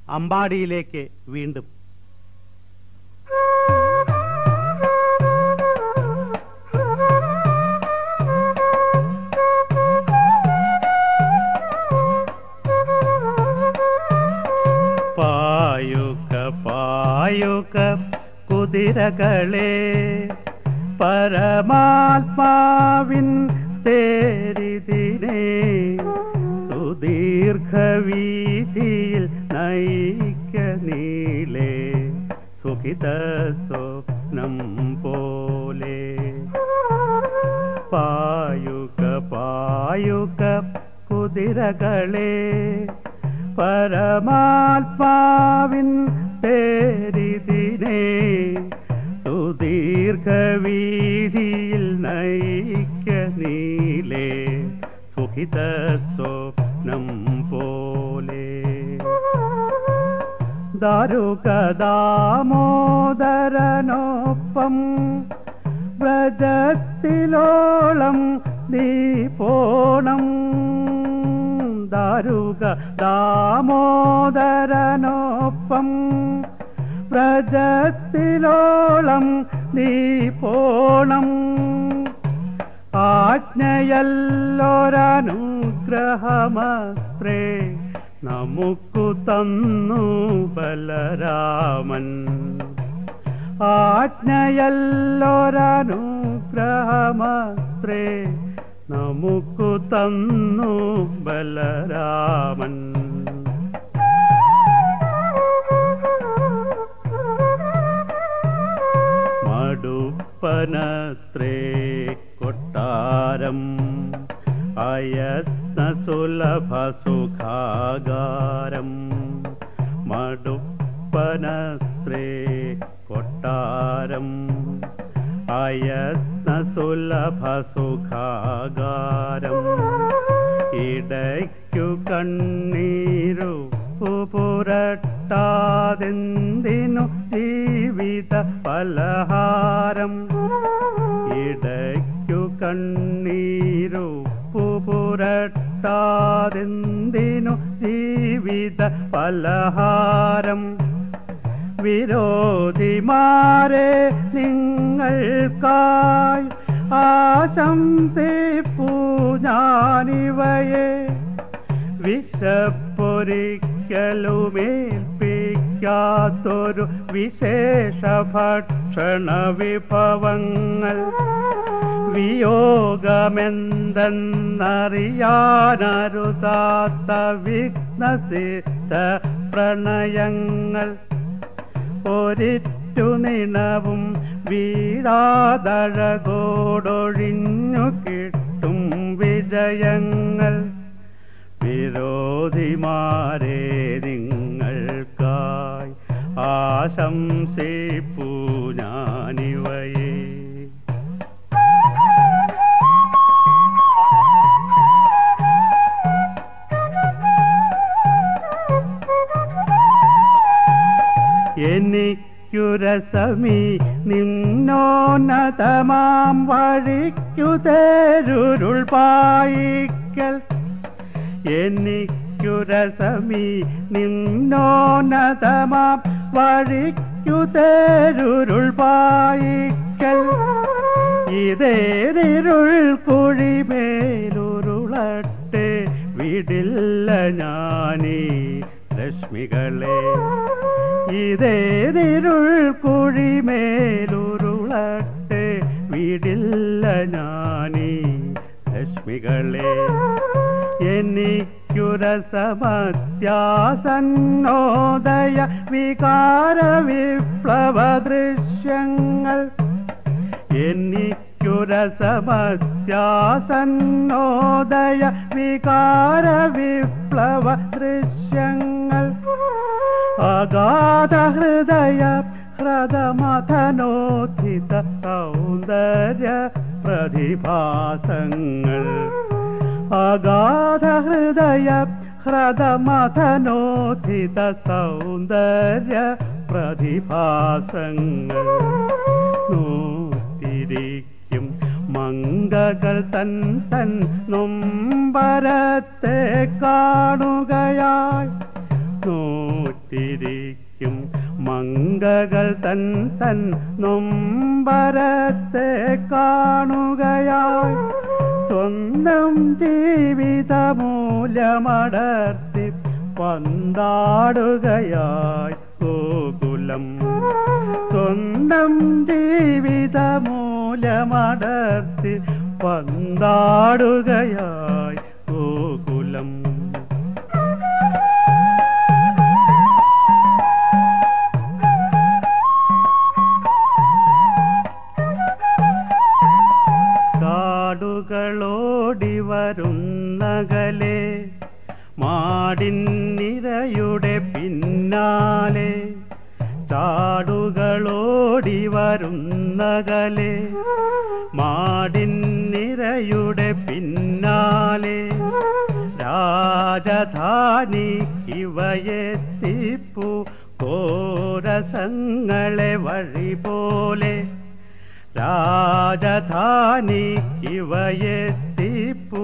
അമ്പാടിയിലേക്ക് വീണ്ടും പായുക പായുക കുതിരകളെ പരമാത്മാവിൻ തേരിതിനെ സുദീർഘവീതിയിൽ നയിക്ക നീളെ സുഖിത സ്വപ്നം പോലെ പായുക പായുക കുതിരകളെ പരമാത്മാവിൻ പേരിതിനെ സുദീർഘവീതിയിൽ നയിക്ക നീലേ സുഖിത സ്വപ്നം പോലെ ദാരുകദാമോദരനൊപ്പം വ്രജത്തിലോളം നീ പോണം ദാരുക ദാമോദരനൊപ്പം വ്രജത്തിലോളം നീ പോണം ആജ്ഞയല്ലോരനുഗ്രഹമത്രേ നമുക്കു തന്നു ബലരാമൻ ആജ്ഞയല്ലോരനുഗ്രഹമത്രേ നമുക്കു തന്നു ബലരാമൻ മടുപ്പനത്രേ കൊട്ടാരം അയത്ന സുലഭ സുഖാകാരം മടുപ്പനത്രേ കൊട്ടാരം അയത്ന സുലഭ സുഖാകാരം ഇടയ്ക്കു കണ്ണീരു പുരട്ടാതെന്തിനു ജീവിത പലഹാരം ഇടയ്ക്കു കണ്ണീരു പുരട്ടാതെന്തിനു ജീവിത പലഹാരം വിരോധിമാരെ നിങ്ങൾക്കായി ആശംസിപ്പൂ ഞാനിവയെ വിശപ്പൊരിക്കലുമേൽപ്പിക്കാത്തൊരു വിശേഷ ഭക്ഷണ വിഭവങ്ങൾ വിയോഗമെന്തെന്നറിയാനരുതാത്ത വിഘ്നസിദ്ധ പ്രണയങ്ങൾ ഒരിറ്റു നിണവും വീഴാതഴകോടൊഴിഞ്ഞു കിട്ടും വിജയങ്ങൾ വിരോധിമാരെ നിങ്ങൾക്കായി ആശംസിപ്പൂ ഞാനിവയെ എനിക്കുരസമി നിന്നോന്നതമാം വഴിക്കു തേരുരുൾ പായിക്കൽ എനിക്കുരസമി നിന്നോന്നതമാം വഴിക്കു തേരുരുൾ പായിക്കൽ ഇതേതിരുൾ കുഴിമേലുരുളട്ടെ വിടില്ല ഞാനീ രശ്മികളെ ഇതേതിരുൾ കുഴിമേലുരുളട്ടെ വിടില്ല ഞാനീ രശ്മികളെ എനിക്കുരസമത്യാസന്നോദയ വികാര വിപ്ലവ ദൃശ്യങ്ങൾ എനിക്കുരസമത്യാസന്നോദയ വികാര വിപ്ലവ ദൃശ്യങ്ങൾ അഗാധ ഹൃദയ ഹ്രദമഥനോദ്ധിത സൗന്ദര്യ പ്രതിഭാസങ്ങൾ അഗാധ ഹൃദയ ഹ്രദമഥനോദ്ധിത സൗന്ദര്യ പ്രതിഭാസങ്ങൾ നോത്തിരിക്കും മംഗകൾ തൻ തൻ നൊമ്പരത്തെ കാണുകയായി നോറ്റിരിക്കും മങ്കകൾ തൻ തൻ നൊമ്പരത്തെ കാണുകയായി സ്വന്തം ജീവിതമൂലമടർത്തി പന്താടുകയായി ഗോകുലം സ്വന്തം ജീവിതമൂലമടർത്തി പന്താടുകയായി ഗോകുലം കാടുകളോടി വരുന്നകലെ മാടിന്നിരയുടെ പിന്നാലെ ചാടുകളോടി വരുന്നകലെ മാടിന്നിരയുടെ പിന്നാലെ രാജധാനി ഇവയെത്തിപ്പു കോരസങ്ങളെ വഴി പോലെ രാജധാനി ഇവയെത്തിപ്പു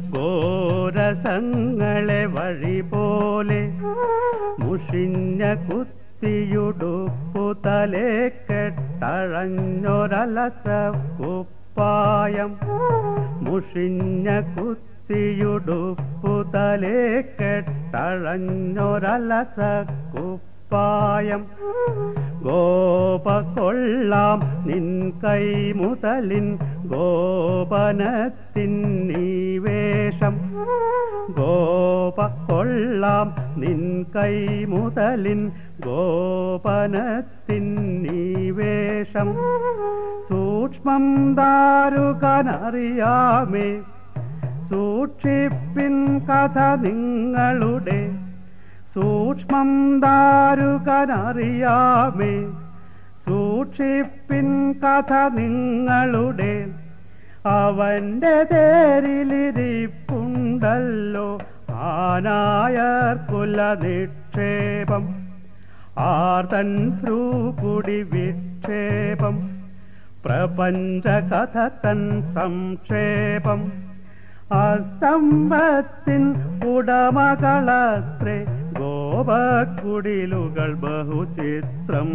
ഘോരസങ്ങളെ വഴി പോലെ മുഷിഞ്ഞ കുത്തിയുടുപ്പു തലേ കെട്ടഴഞ്ഞൊരലസ കുപ്പായം മുഷിഞ്ഞ കുത്തിയുടുപ്പു തലേ കെട്ടഴഞ്ഞൊരലസ കുപ്പായം ഗോപ കൊള്ളാം നിൻ കൈ മുതലിൻ ഗോപനത്തിൻ നീവേഷം ഗോപ കൊള്ളാം നിൻ കൈ മുതലിൻ ഗോപനത്തിൻ നീവേഷം സൂക്ഷ്മം ദാരുകനറിയാമേ സൂക്ഷിപ്പിൻ കഥ നിങ്ങളുടെ സൂക്ഷ്മം ദാരുകനറിയാമേ സൂക്ഷിപ്പിൻ കഥ നിങ്ങളുടെ അവന്റെ തേരിലിരിപ്പുണ്ടല്ലോ ആനായർ കുല നിക്ഷേപം ആർതൻ ഭ്രൂകുടി വിക്ഷേപം പ്രപഞ്ച കഥ തൻ സംക്ഷേപം അസമ്പത്തിൻ ഉടമകളത്രേ ഗോപക്കുടിലുകൾ ബഹുചിത്രം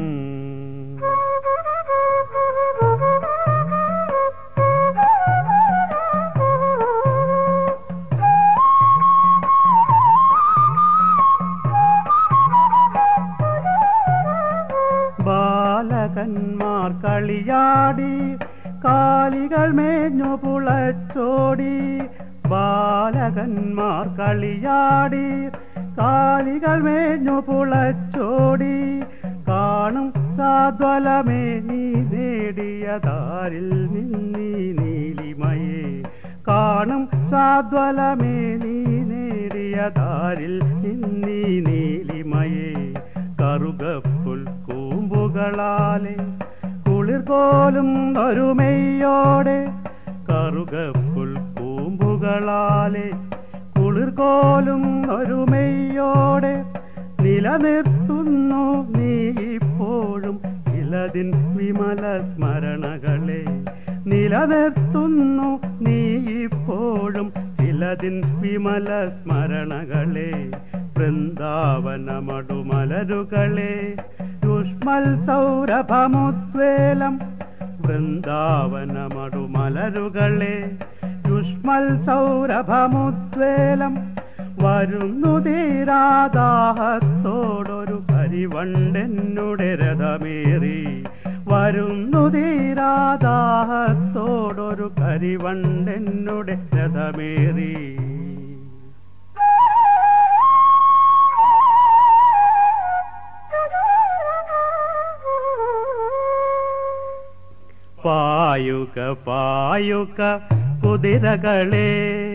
ബാലകന്മാർ കളിയാടി കാലികൾ മേഞ്ഞു പുളച്ചോടി ബാലകന്മാർ കളിയാടി കാലികൾ മേഞ്ഞു പുളച്ചോടി കാണും സാദ്വലമേ നീ നേടിയതാരിൽ നിന്നീ നീലിമയേ കാണും സാദ്വലമേ നീ നേടിയതാരിൽ നിന്നീ നീലിമയേ കറുകപ്പുൽ കൂമ്പുകളാലെ കുളിർകോലും ഒരുമയോടെ കറുകപ്പുൽ കൂമ്പുകളാലെ കുളിർകോലും ഒരുമയോടെ നിലനിർത്തുന്നു നീ ഇപ്പോഴും ഇലതിൻ വിമല സ്മരണകളെ നിലനിർത്തുന്നു നീ ഇപ്പോഴും ചിലതിൻ വിമല സ്മരണകളെ വൃന്ദാവനമടുമലരുകളെ യുഷ്മൽ സൗരഭമുദ്വേലം വൃന്ദാവനമടുമലരുകളെ യുഷ്മൽ സൗരഭമുദ്വേലം വരുന്നു തീരാദാഹത്തോടൊരു കരിവണ്ടെന്നുടെ രഥമേറി വരുന്നു തീരാദാഹത്തോടൊരു കരിവണ്ടെന്നുടെ രഥമേറി പായുക പായുക കുതിരകളെ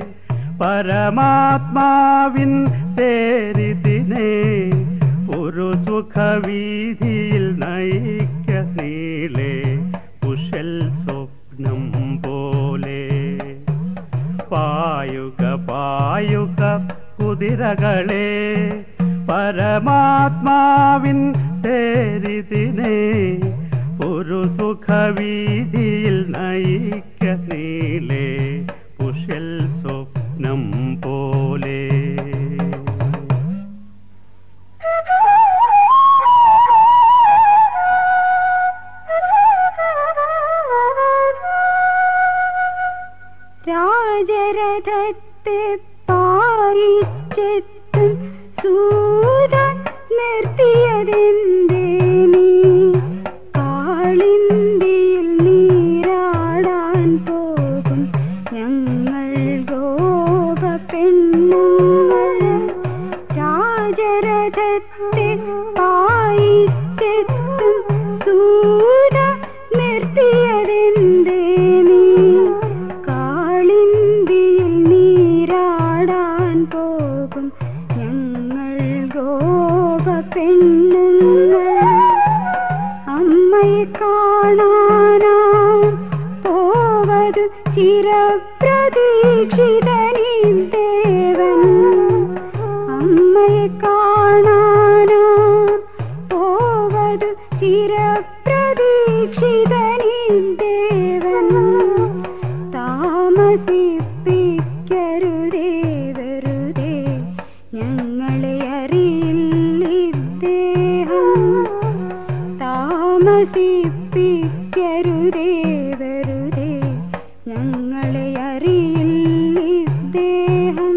പരമാത്മാവിൻ തേരിതിനെ ഒരു സുഖവീതിയിൽ നയിക്ക നീളെ കുശൽ സ്വപ്നം പോലെ പായുക പായുക കുതിരകളെ പരമാത്മാവിൻ തേരിതിനെ ഒരു സുഖവീതിയിൽ നയിക്ക നീളെ കുശൽ സ്വപ്നം പോലെ രാജരഥത്തെ പായിച്ചെത്തും സൂര നിർത്തിയതെന്തേ നീ കാളിന്തിയിൽ നീരാടാൻ പോകും ഞങ്ങൾ ഗോപ പെണ്ണുങ്ങൾ അമ്മയെ കാണാനാം പോവതു ചിരപ്രതീക്ഷിതനീ ദേവൻ അമ്മയെ കാണാനാം പോവതു ചിരപ്രതീക്ഷിതനീ ദേവൻ താമസിപ്പിക്കരുതേ വെറുതെ ഞങ്ങളെ അറിയില്ലിദ്ദേഹം താമസിപ്പിക്കരുതേ വെറുതെ ഞങ്ങളെ അറിയില്ലിദ്ദേഹം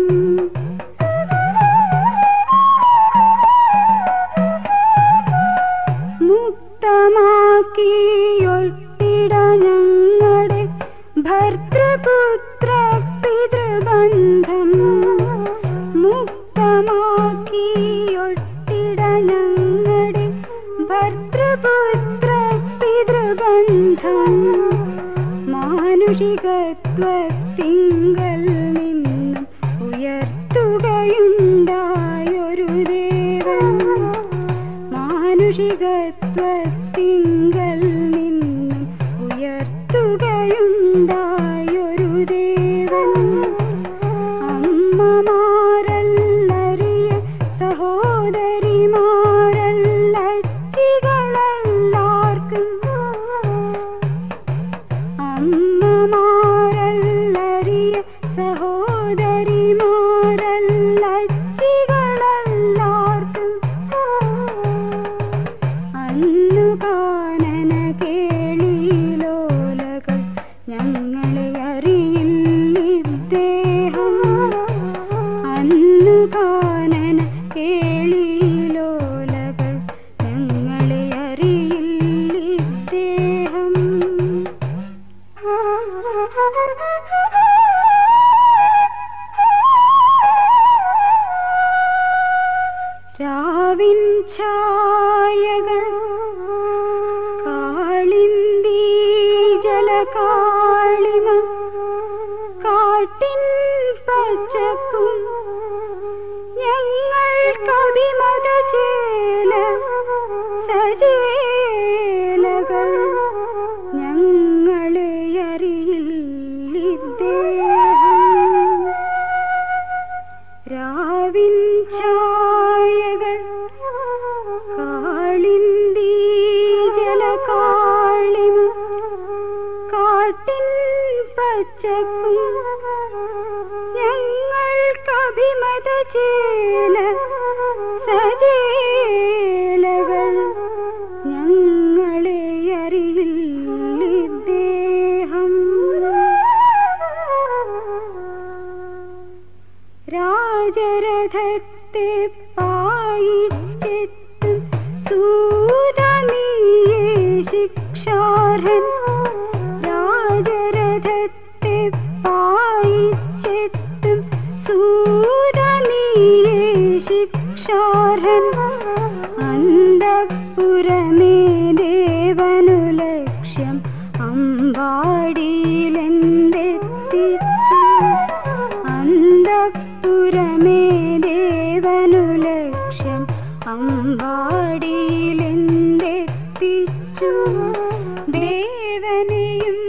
മുക്തമാക്കിയൊട്ടിട ഞങ്ങളുടെ ഭർത്തൃപുത്ര പിതൃബന്ധം മുക്തമാക്കിയൊട്ടിട ഞങ്ങളുടെ ഭർത്തൃപുത്ര പിതൃബന്ധം മാനുഷികത്വത്തിങ്കൽ നിന്നും ഉയർത്തുകയുണ്ടായൊരു ദേവൻ മാനുഷികത്വത്തിങ്കൽ നിന്നും ഉയർത്തുകയുണ്ടായൊരു ദേവൻ അമ്മമാരല്ലറിയ സഹോദരിമാരല്ലച്ചികളെല്ലാവർക്കും അമ്മമാരല്ലറിയ സഹോദരിമാരല്ലച്ചികളെല്ലാവർക്കും അന്നു കാനന കേളിലോലകൾ ഞങ്ങളെ അറിയില്ലിദ്ദേഹം അന്നു കാനന കേളിലോലകൾ ഞങ്ങളെ അറിയില്ലിദ്ദേഹം രാവിൻ ഛായകൾ കാളിന്തി ജലകാളിമ കാട്ടിൻ പച്ചപ്പും ഞങ്ങൾ കവിമത ചേല സജേലകൾ ഞങ്ങളെ അറിയില്ലിദ്ദേഹം രാവിൻ ഛായകൾ കാളിന്തി ജലകാളിമ കാട്ടിൻ പച്ചപ്പും ഞങ്ങൾക്കഭിമത ചേല സജേലകൾ ഞങ്ങളെ അറിയില്ലിദ്ദേഹം രാജരഥത്തെ പായിച്ചെത്തും സൂരമീയേ ശിക്ഷാർഹൻ രാജരഥത്തെ പായിച്ചെത്തും സൂരമീയേ ശിക്ഷാർഹൻ അന്തപുരമേ ദേവനു ലക്ഷ്യം അമ്പാടിയിലെന്തെത്തിച്ചു അന്തപുരമേ ദേവനു ലക്ഷ്യം അമ്പാടിയിലെന്തെത്തിച്ചു ദേവനെയും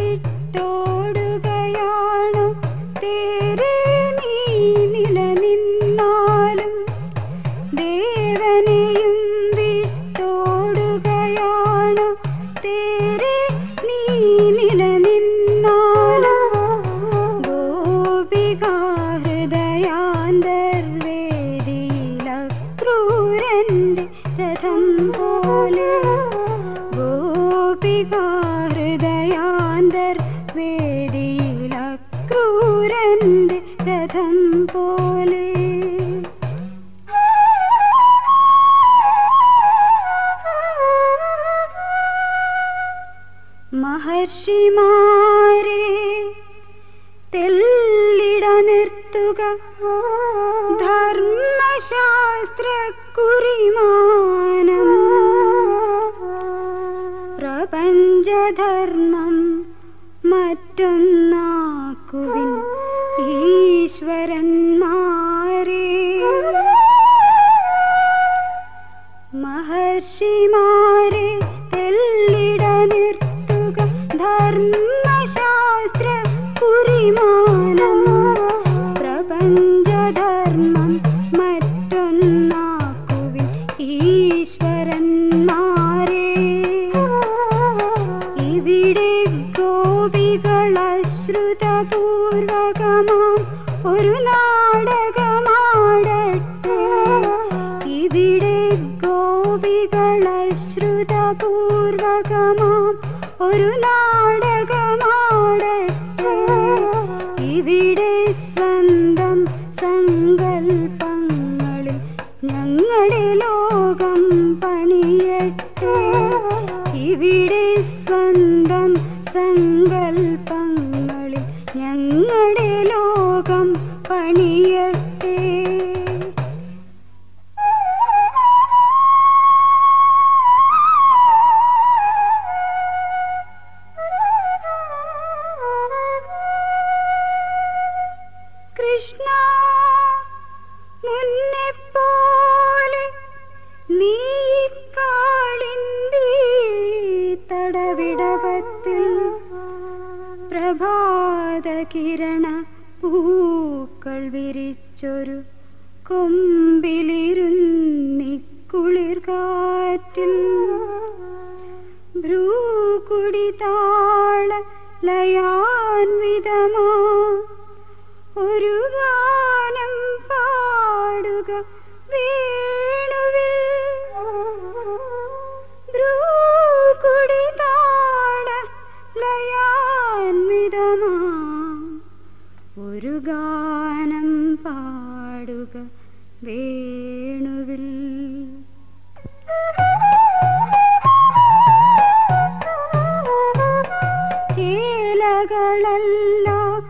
വിട്ടോടുകയാണു തേരെ നീ നിലനിന്നാലും ദേവനെയും വിട്ടോടുകയാണു തേരെ നീ നിലനിന്നാലും ഗോപികാഹൃദയാന്തർവേദിയിലക്രൂരന്റെ രഥം പോലെ ഗോപികാഹൃദയാന്തർ വേദിയിലക്രൂരന്റെ രഥം പോലെ മഹർഷിമാരെ തെല്ലിട നിർത്തുക ധർമ്മശാസ്ത്ര കുറി പ്രപഞ്ചധർമ്മം മറ്റൊന്നാക്കുവിൻ ഈശ്വരന്മാരെ മഹർഷിമാരെ തെല്ലിട നിർത്തുക ധർമ്മശാസ്ത്ര കുറിമാനം പ്രപഞ്ചധർമ്മം മറ്റൊന്നാക്കുവിൻ ഈശ്വരന്മാരെ ഇവിടെ ഗോപികളശ്രുതപൂർവകമാം ഒരു നാടകമാടട്ടെ ഇവിടെ ഗോപികളശ്രുതപൂർവകമാം ഒരു നാടകമാടട്ടെ ഇവിടെ സ്വന്തം സങ്കൽപ്പങ്ങളിൽ ഞങ്ങളുടെ ലോകം പണിയട്ടെ ഇവിടെ സ്വന്തം സങ്കൽപ്പങ്ങളിൽ ഞങ്ങളുടെ ലോകം പണിയട്ടെ കൃഷ്ണ മുന്നെപ്പോലെ നീ കാളിന്തി തടവിടവത്തിൽ പ്രഭാത കിരണ പൂക്കൾ വിരിച്ചൊരു കൊമ്പിലിരുന്നി കുളിർ കാറ്റിൽ ഭ്രൂകുടി താള ലയാൻവിതമാ ഒരു ഗാനം പാടുക വേണുവിൽ ധ്രുകുടി താട ലയാൻവിതമാ ഒരു ഗാനം പാടുക വേണുവിൽ ചേലകളല്ല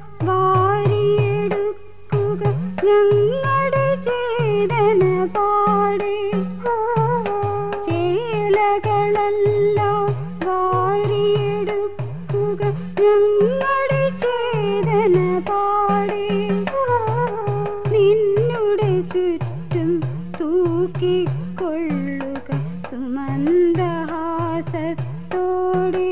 വാരിയെടുക്കുക ഞങ്ങളുടെ ചേതന പാടെ ചേലകളല്ല വാരിയെടുക്കുക ഞങ്ങളുടെ ചേതന പാടെ നിന്നുടെ ചുറ്റും തൂക്കിക്കൊള്ളുക സുമന്ദഹാസത്തോടെ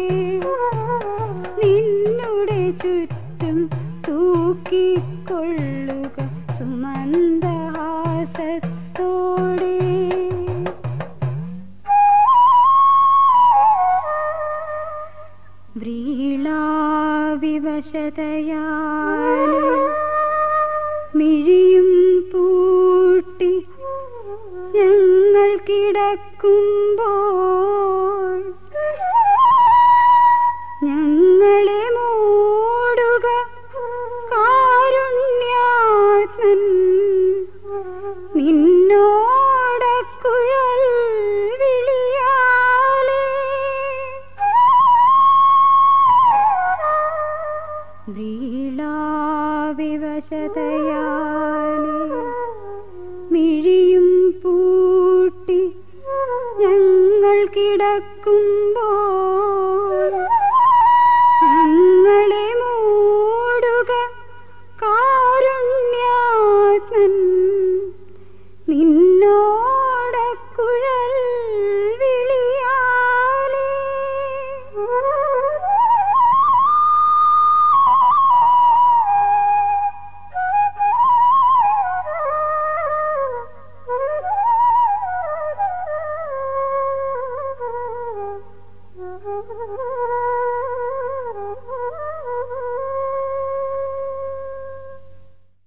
നിന്നുടെ ചുറ്റും തൂക്കിക്കൊള്ളുക സുമന്ദഹാസത്തോടെ വ്രീളാവിവശതയാലെ മിഴിയും പൂട്ടി ഞങ്ങൾ കിടക്കുമ്പോൾ